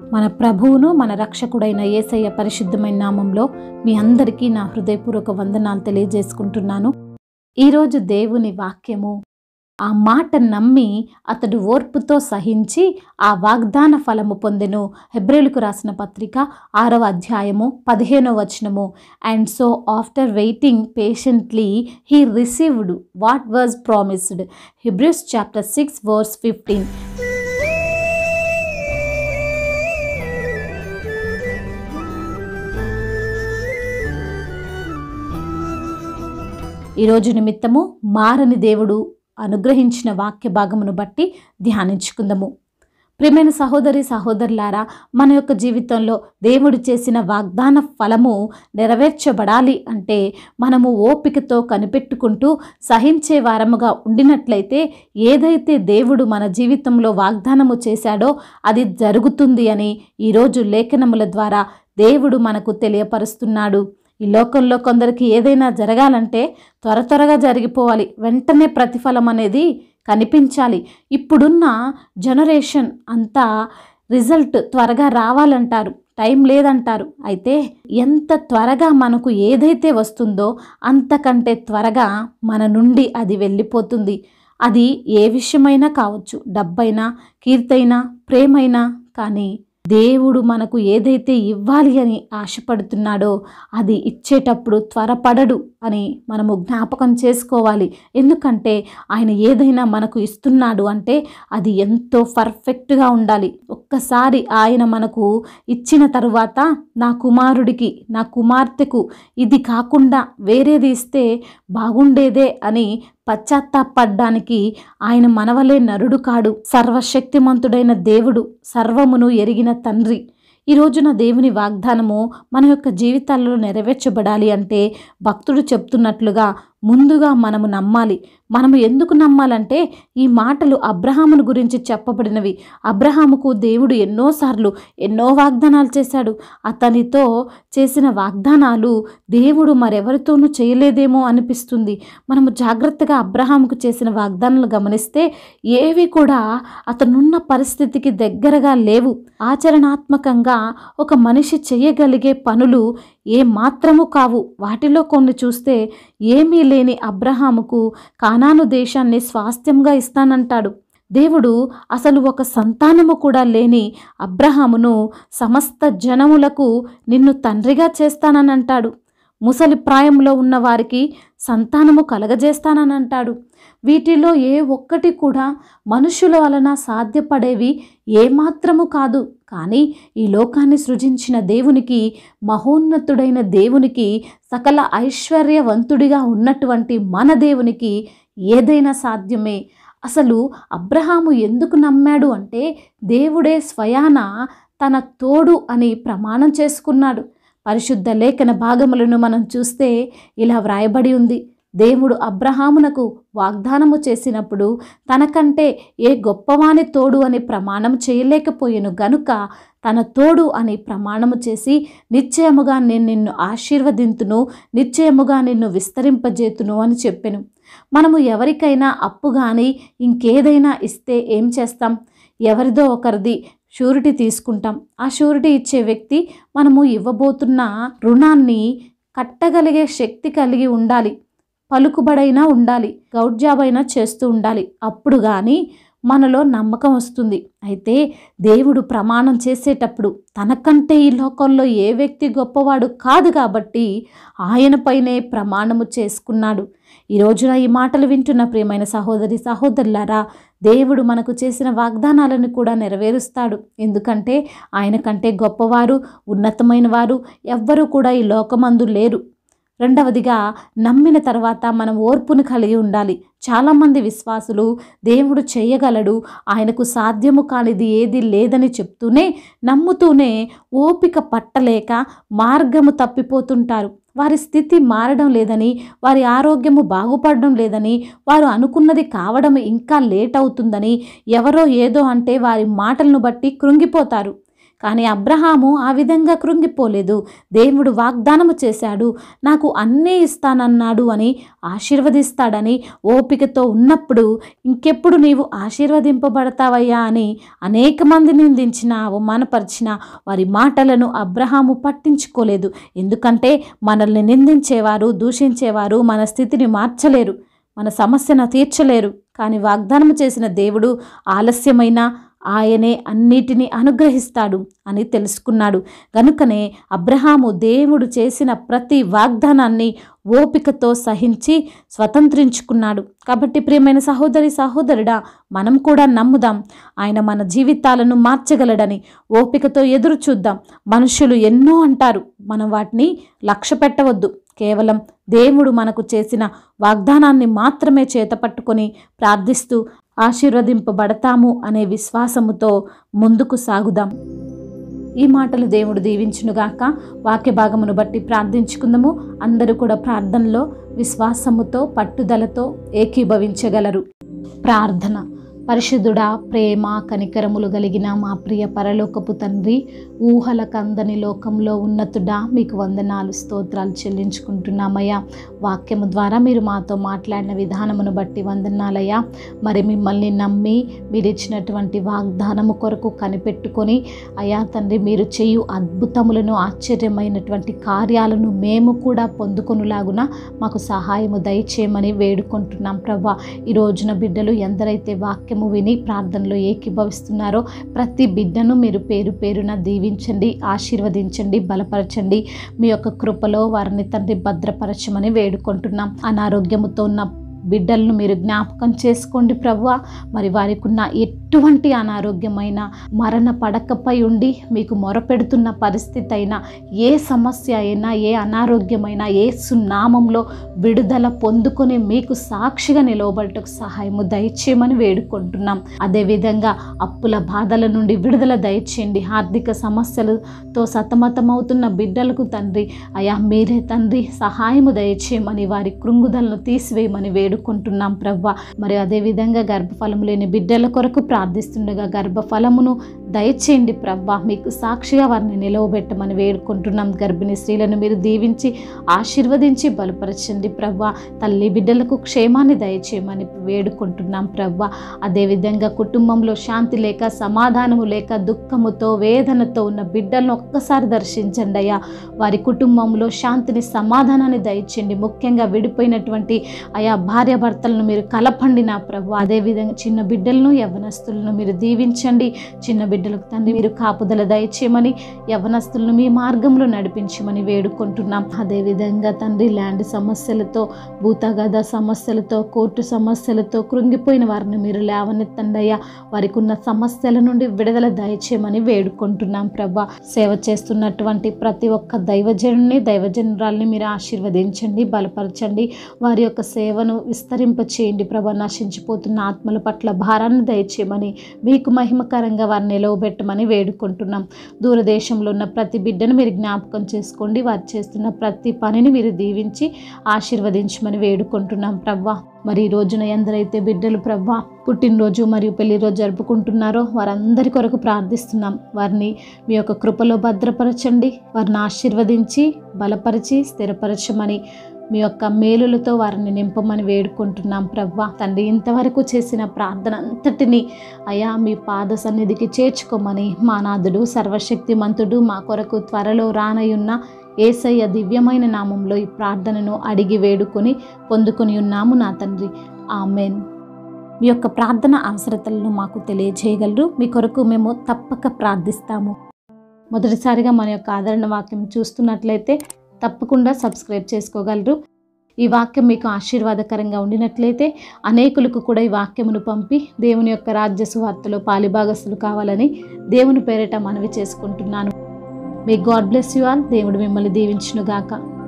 మన ప్రభువును మన రక్షకుడైన యేసయ్య పరిశుద్ధమైన నామంలో మీ అందరికీ నా హృదయపూర్వక వందనాలు తెలియజేసుకుంటున్నాను ఈరోజు దేవుని వాక్యము ఆ మాట నమ్మి అతడు ఓర్పుతో సహించి ఆ వాగ్దాన ఫలము పొందెను హెబ్రిలకు రాసిన పత్రిక ఆరవ అధ్యాయము పదిహేనవ వచనము and so after waiting patiently he received what was promised Hebrews chapter six verse fifteen ఈరోజు నిమిత్తము మారని దేవుడు అనుగ్రహించిన వాక్య భాగమును బట్టి ధ్యానించుకుందాము ప్రియమైన సహోదరి సహోదరులారా మన యొక్క జీవితంలో దేవుడు చేసిన వాగ్దాన ఫలము నెరవేర్చబడాలి అంటే మనము ఓపికతో కనిపెట్టుకుంటూ సహించే వారముగా ఉండినట్లయితే ఏదైతే దేవుడు మన జీవితంలో వాగ్దానము చేశాడో అది జరుగుతుంది అని ఈరోజు లేఖనముల ద్వారా దేవుడు మనకు తెలియపరుస్తున్నాడు ఈ లోకంలో కొందరికి ఏదైనా జరగాలంటే త్వర త్వరగా జరిగిపోవాలి వెంటనే ప్రతిఫలం అనేది కనిపించాలి ఇప్పుడున్న జనరేషన్ అంతా రిజల్ట్ త్వరగా రావాలంటారు టైం లేదంటారు అయితే ఎంత త్వరగా మనకు ఏదైతే వస్తుందో అంతకంటే త్వరగా మన నుండి అది వెళ్ళిపోతుంది అది ఏ విషయమైనా కావచ్చు డబ్బైనా కీర్తైనా ప్రేమైనా కానీ దేవుడు మనకు ఏదైతే ఇవ్వాలి అని ఆశపడుతున్నాడో అది ఇచ్చేటప్పుడు త్వరపడడు అని మనము జ్ఞాపకం చేసుకోవాలి ఎందుకంటే ఆయన ఏదైనా మనకు ఇస్తున్నాడు అంటే అది ఎంతో పర్ఫెక్ట్గా ఉండాలి ఒక్కసారి ఆయన మనకు ఇచ్చిన తరువాత నా కుమారుడికి నా కుమార్తెకు ఇది కాకుండా వేరేది ఇస్తే బాగుండేదే అని పశ్చాత్తాపడ్డానికి ఆయన మనవలే నరుడు కాడు సర్వశక్తిమంతుడైన దేవుడు సర్వమును ఎరిగిన తండ్రి ఈ రోజున దేవుని వాగ్దానము మన యొక్క జీవితాల్లో నెరవేర్చబడాలి అంటే భక్తుడు చెప్తున్నట్లుగా ముందుగా మనము నమ్మాలి మనము ఎందుకు నమ్మాలంటే ఈ మాటలు అబ్రహామును గురించి చెప్పబడినవి అబ్రహాముకు దేవుడు ఎన్నోసార్లు ఎన్నో వాగ్దానాలు చేశాడు అతనితో చేసిన వాగ్దానాలు దేవుడు మరెవరితోనూ చేయలేదేమో అనిపిస్తుంది మనము జాగ్రత్తగా అబ్రహాముకు చేసిన వాగ్దానాలు గమనిస్తే ఏవి కూడా అతనున్న పరిస్థితికి దగ్గరగా లేవు ఆచరణాత్మకంగా ఒక మనిషి చేయగలిగే పనులు ఏ మాత్రము కావు వాటిలో కొన్ని చూస్తే ఏమీ లేని అబ్రహాముకు కానాను దేశాన్ని స్వాస్థ్యంగా ఇస్తానంటాడు దేవుడు అసలు ఒక సంతానము కూడా లేని అబ్రహామును సమస్త జనములకు నిన్ను తండ్రిగా చేస్తానని అంటాడు ముసలి ప్రాయంలో ఉన్న వారికి సంతానము కలగజేస్తానని అంటాడు వీటిలో ఏ ఒక్కటి కూడా మనుషుల వలన సాధ్యపడేవి ఏమాత్రము కాదు కానీ ఈ లోకాన్ని సృజించిన దేవునికి మహోన్నతుడైన దేవునికి సకల ఐశ్వర్యవంతుడిగా ఉన్నటువంటి మన దేవునికి ఏదైనా సాధ్యమే అసలు అబ్రహాము ఎందుకు నమ్మాడు అంటే దేవుడే స్వయాన తన తోడు అని ప్రమాణం చేసుకున్నాడు పరిశుద్ధ లేఖన భాగములను మనం చూస్తే ఇలా వ్రాయబడి ఉంది దేవుడు అబ్రహామునకు వాగ్దానము చేసినప్పుడు తనకంటే ఏ గొప్పవాని తోడు అని ప్రమాణం చేయలేకపోయాను గనుక తన తోడు అని ప్రమాణము చేసి నిశ్చయముగా నేను నిన్ను ఆశీర్వదింతును నిశ్చయముగా నిన్ను విస్తరింపజేతును అని చెప్పాను మనము ఎవరికైనా అప్పు కానీ ఇంకేదైనా ఇస్తే ఏం చేస్తాం ఎవరిదో ఒకరిది షూరిటీ తీసుకుంటాం ఆ షూరిటీ ఇచ్చే వ్యక్తి మనము ఇవ్వబోతున్న రుణాన్ని కట్టగలిగే శక్తి కలిగి ఉండాలి పలుకుబడైనా ఉండాలి గౌట్ జాబ్ అయినా చేస్తూ ఉండాలి అప్పుడు కానీ మనలో నమ్మకం వస్తుంది అయితే దేవుడు ప్రమాణం చేసేటప్పుడు తనకంటే ఈ లోకంలో ఏ వ్యక్తి గొప్పవాడు కాదు కాబట్టి ఆయనపైనే ప్రమాణము చేసుకున్నాడు ఈ రోజున ఈ మాటలు వింటున్న ప్రియమైన సహోదరి సహోదరులారా దేవుడు మనకు చేసిన వాగ్దానాలను కూడా నెరవేరుస్తాడు ఎందుకంటే ఆయన కంటే గొప్పవారు ఉన్నతమైన వారు ఎవ్వరూ కూడా ఈ లోకమందు లేరు రెండవదిగా నమ్మిన తర్వాత మనం ఓర్పును కలిగి ఉండాలి చాలామంది విశ్వాసులు దేవుడు చేయగలడు ఆయనకు సాధ్యము కానిది ఏది లేదని చెప్తూనే నమ్ముతూనే ఓపిక పట్టలేక మార్గము తప్పిపోతుంటారు వారి స్థితి మారడం లేదని వారి ఆరోగ్యము బాగుపడడం లేదని వారు అనుకున్నది కావడం ఇంకా లేట్ అవుతుందని ఎవరో ఏదో అంటే వారి మాటలను బట్టి కృంగిపోతారు కానీ అబ్రహాము ఆ విధంగా కృంగిపోలేదు దేవుడు వాగ్దానము చేశాడు నాకు అన్నీ ఇస్తానన్నాడు అని ఆశీర్వదిస్తాడని ఓపికతో ఉన్నప్పుడు ఇంకెప్పుడు నీవు ఆశీర్వదింపబడతావయ్యా అని అనేక మంది నిందించిన అవమానపరిచిన వారి మాటలను అబ్రహాము పట్టించుకోలేదు ఎందుకంటే మనల్ని నిందించేవారు దూషించేవారు మన స్థితిని మార్చలేరు మన సమస్యను తీర్చలేరు కానీ వాగ్దానం చేసిన దేవుడు ఆలస్యమైన ఆయనే అన్నిటినీ అనుగ్రహిస్తాడు అని తెలుసుకున్నాడు గనుకనే అబ్రహాము దేవుడు చేసిన ప్రతి వాగ్దానాన్ని ఓపికతో సహించి స్వతంత్రించుకున్నాడు కాబట్టి ప్రియమైన సహోదరి సహోదరుడా మనం కూడా నమ్ముదాం ఆయన మన జీవితాలను మార్చగలడని ఓపికతో ఎదురు చూద్దాం మనుషులు ఎన్నో అంటారు మనం వాటిని లక్ష్య పెట్టవద్దు కేవలం దేవుడు మనకు చేసిన వాగ్దానాన్ని మాత్రమే చేతపట్టుకొని ప్రార్థిస్తూ ఆశీర్వదింపబడతాము అనే విశ్వాసముతో ముందుకు సాగుదాం ఈ మాటలు దేవుడు దీవించునుగాక వాక్య భాగమును బట్టి ప్రార్థించుకుందాము అందరూ కూడా ప్రార్థనలో విశ్వాసముతో పట్టుదలతో ఏకీభవించగలరు ప్రార్థన పరిశుద్ధుడా ప్రేమ కనికరములు కలిగిన మా ప్రియ పరలోకపు తండ్రి ఊహల కందని లోకంలో ఉన్నతుడా మీకు వందనాలు స్తోత్రాలు చెల్లించుకుంటున్నామయ్యా వాక్యము ద్వారా మీరు మాతో మాట్లాడిన విధానమును బట్టి వందనాలయ్యా మరి మిమ్మల్ని నమ్మి మీరు ఇచ్చినటువంటి వాగ్దానము కొరకు కనిపెట్టుకొని అయ్యా తండ్రి మీరు చేయు అద్భుతములను ఆశ్చర్యమైనటువంటి కార్యాలను మేము కూడా పొందుకొనులాగున మాకు సహాయము దయచేయమని వేడుకుంటున్నాం ప్రభా ఈ రోజున బిడ్డలు ఎందరైతే వాక్యము విని ప్రార్థనలో ఏకీభవిస్తున్నారో ప్రతి బిడ్డను మీరు పేరు పేరున దీవించండి ఆశీర్వదించండి బలపరచండి మీ యొక్క కృపలో వారిని తండ్రి భద్రపరచమని వేడుకుంటున్నాం అనారోగ్యముతో ఉన్న బిడ్డలను మీరు జ్ఞాపకం చేసుకోండి ప్రవ్వా మరి వారికి ఉన్న ఎటువంటి అనారోగ్యమైన మరణ పడకపై ఉండి మీకు మొరపెడుతున్న పరిస్థితి అయినా ఏ సమస్య అయినా ఏ అనారోగ్యమైనా ఏ సున్నామంలో విడుదల పొందుకొని మీకు సాక్షిగా నిలవబడటకు సహాయము దయచేయమని వేడుకుంటున్నాం అదేవిధంగా అప్పుల బాధల నుండి విడుదల దయచేయండి ఆర్థిక సమస్యలతో సతమతమవుతున్న బిడ్డలకు తండ్రి అయా మీరే తండ్రి సహాయము దయచేయమని వారి కృంగుదలను తీసివేయమని వేడుకుంటున్నాం ప్రవ్వ మరి అదేవిధంగా గర్భఫలం లేని బిడ్డల కొరకు ప్రార్థిస్తుండగా గర్భఫలమును దయచేయండి ప్రవ్వ మీకు సాక్షిగా వారిని నిలవబెట్టమని వేడుకుంటున్నాం గర్భిణీ స్త్రీలను మీరు దీవించి ఆశీర్వదించి బలపరచండి ప్రవ్వ తల్లి బిడ్డలకు క్షేమాన్ని దయచేయమని వేడుకుంటున్నాం ప్రవ్వ అదేవిధంగా కుటుంబంలో శాంతి లేక సమాధానము లేక దుఃఖముతో వేదనతో ఉన్న బిడ్డలను ఒక్కసారి దర్శించండి అయ్యా వారి కుటుంబంలో శాంతిని సమాధానాన్ని దయచేయండి ముఖ్యంగా విడిపోయినటువంటి అయా భార్యాభర్తలను మీరు కలపండి నా ప్రభు అదేవిధంగా చిన్న బిడ్డలను యవనస్తులను మీరు దీవించండి చిన్న బిడ్డలకు తండ్రి మీరు కాపుదల దయచేయమని యవనస్తులను మీ మార్గంలో నడిపించమని వేడుకుంటున్నాం అదేవిధంగా తండ్రి ల్యాండ్ సమస్యలతో భూతగద సమస్యలతో కోర్టు సమస్యలతో కృంగిపోయిన వారిని మీరు లేవనెత్తండి అయ్యా వారికి ఉన్న సమస్యల నుండి విడుదల దయచేయమని వేడుకుంటున్నాం ప్రభా సేవ చేస్తున్నటువంటి ప్రతి ఒక్క దైవజనుని దైవజనురాల్ని మీరు ఆశీర్వదించండి బలపరచండి వారి యొక్క సేవను విస్తరింప చేయండి ప్రభా నశించిపోతున్న ఆత్మల పట్ల భారాన్ని దయచేయమని మీకు మహిమకరంగా వారిని నిలవబెట్టమని వేడుకుంటున్నాం దూరదేశంలో ఉన్న ప్రతి బిడ్డను మీరు జ్ఞాపకం చేసుకోండి వారు చేస్తున్న ప్రతి పనిని మీరు దీవించి ఆశీర్వదించమని వేడుకుంటున్నాం ప్రవ్వా మరి ఈ రోజున ఎందరైతే బిడ్డలు ప్రవ్వా పుట్టినరోజు మరియు పెళ్లి రోజు జరుపుకుంటున్నారో వారందరి కొరకు ప్రార్థిస్తున్నాం వారిని మీ యొక్క కృపలో భద్రపరచండి వారిని ఆశీర్వదించి బలపరిచి స్థిరపరచమని మీ యొక్క మేలులతో వారిని నింపమని వేడుకుంటున్నాం ప్రవ్వా తండ్రి ఇంతవరకు చేసిన ప్రార్థన అంతటిని అయా మీ పాద సన్నిధికి చేర్చుకోమని మా నాథుడు సర్వశక్తిమంతుడు మా కొరకు త్వరలో రానయున్న ఏసయ్య దివ్యమైన నామంలో ఈ ప్రార్థనను అడిగి వేడుకొని పొందుకొని ఉన్నాము నా తండ్రి ఆమెన్ మీ యొక్క ప్రార్థన అవసరతలను మాకు తెలియజేయగలరు మీ కొరకు మేము తప్పక ప్రార్థిస్తాము మొదటిసారిగా మన యొక్క ఆదరణ వాక్యం చూస్తున్నట్లయితే తప్పకుండా సబ్స్క్రైబ్ చేసుకోగలరు ఈ వాక్యం మీకు ఆశీర్వాదకరంగా ఉండినట్లయితే అనేకులకు కూడా ఈ వాక్యమును పంపి దేవుని యొక్క రాజ్య సువార్తలో పాలిభాగస్తులు కావాలని దేవుని పేరిట మనవి చేసుకుంటున్నాను మీ గాడ్ బ్లెస్ యు ఆల్ దేవుడు మిమ్మల్ని దీవించునుగాక